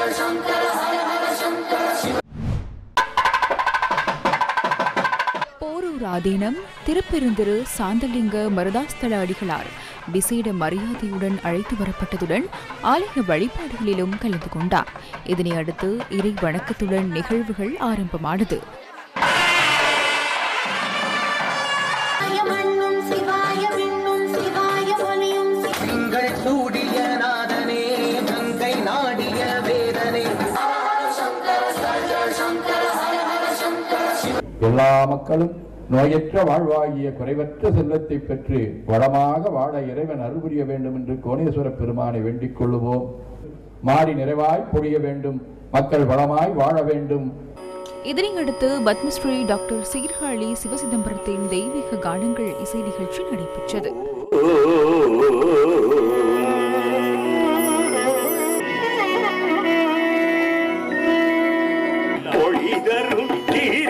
போரூர் ஆதீனம் திருப்பெருந்திரு சாந்தலிங்க மருதாஸ்தல அடிகளார் விசேட மரியாதையுடன் அழைத்து வரப்பட்டதுடன் ஆலய வழிபாடுகளிலும் கலந்து கொண்டார் இதனை அடுத்து இறை வணக்கத்துடன் நிகழ்வுகள் ஆரம்பமானது சிவாய மண்ணும் சிவாய விண்ணும் சிவாய ஒலியும் சிவாய திங்கள் சூடிய நாதனே கங்கை நாடிய வேதனே எல்லா மக்களும் நோயற்ற வாழ்வாகிய குறைவற்ற செல்வத்தை பெற்று வளமாக வாழ இறைவன் அருள் புரிய வேண்டும் என்று கோணேஸ்வர பெருமானை வேண்டிக் கொள்ளுவோம் மாறி நிறைவாய் பொழிய வேண்டும் மக்கள் வளமாய் வாழ வேண்டும் இதனையடுத்து பத்மஸ்ரீ டாக்டர் சீர்காழி சிவசிதம்பரத்தின் தெய்வீக கானங்கள் இசை நிகழ்ச்சி நடைபெற்றது பொழிதரும் தீ